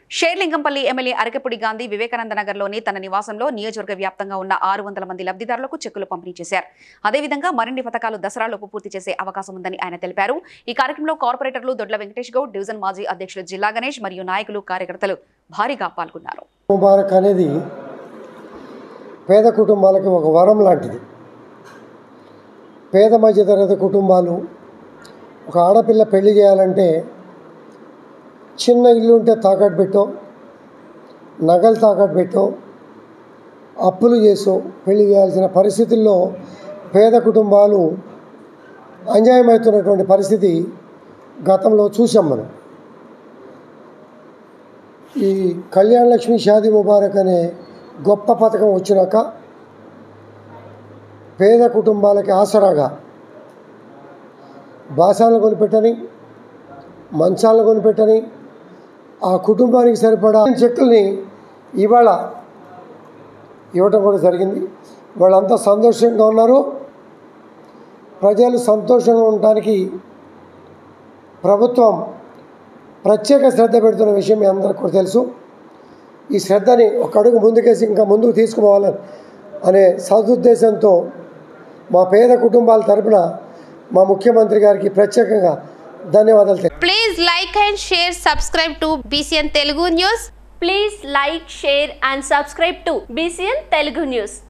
Serilingampally MLA Arekapudi Gandhi వివేకానంద నగర్లోని తన నివాసంలో నియోజకవర్గ వ్యాప్తంగా ఉన్న ఆరు వందల మంది లబ్ధిదారులకు చెక్కులు పంపిణీ చేశారు అదేవిధంగా మరిన్ని పథకాలు దసరాలోపు పూర్తి చేసే అవకాశం ఉందని ఆయన తెలిపారు ఈ కార్యక్రమంలో కార్పొరేటర్లు దొడ్ల వెంకటేష్ గౌడ్ డివిజన్ మాజీ అధ్యక్షులు జిల్లా గణేష్ మరియు నాయకులు కార్యకర్తలు భారీగా పాల్గొన్నారు ముబారక్ అనేది పేద కుటుంబాలకి ఒక వరం లాంటిది పేద మధ్యతరగతి కుటుంబాలు ఒక ఆడపిల్ల పెళ్లి చేయాలంటే చిన్న ఇల్లు ఉంటే తాకట్టు పెట్టో నగలు తాకట్టు పెట్టో అప్పులు చేసో పెళ్లి చేయాల్సిన పరిస్థితుల్లో పేద కుటుంబాలు అన్యాయమవుతున్నటువంటి పరిస్థితి గతంలో చూసాం మనం ఈ కళ్యాణ లక్ష్మి షాదీ ముబారక్ అనే గొప్ప పథకం వచ్చినాక పేద కుటుంబాలకి ఆసరాగా బాసాలను కొనిపెట్టని మంచాలను కొనిపెట్టని ఆ కుటుంబానికి సరిపడా చెక్కుల్ని ఇవాళ ఇవ్వటం కూడా జరిగింది వాళ్ళంతా సంతోషంగా ఉన్నారు ప్రజలు సంతోషంగా ఉండటానికి ప్రభుత్వం ప్రత్యేక శ్రద్ధ పెడుతున్న విషయం మీ అందరికీ కూడా తెలుసు ఈ శ్రద్ధని ఒక అడుగు ముందుకేసి ఇంకా ముందుకు తీసుకుపోవాలని అనే సదుద్దేశంతో మా పేద కుటుంబాల తరపున మా ముఖ్యమంత్రి గారికి ప్రత్యేకంగా ధన్యవాదాలు తెలి- Please like and share, subscribe to BCN Telugu News. Please like, share and subscribe to BCN Telugu News.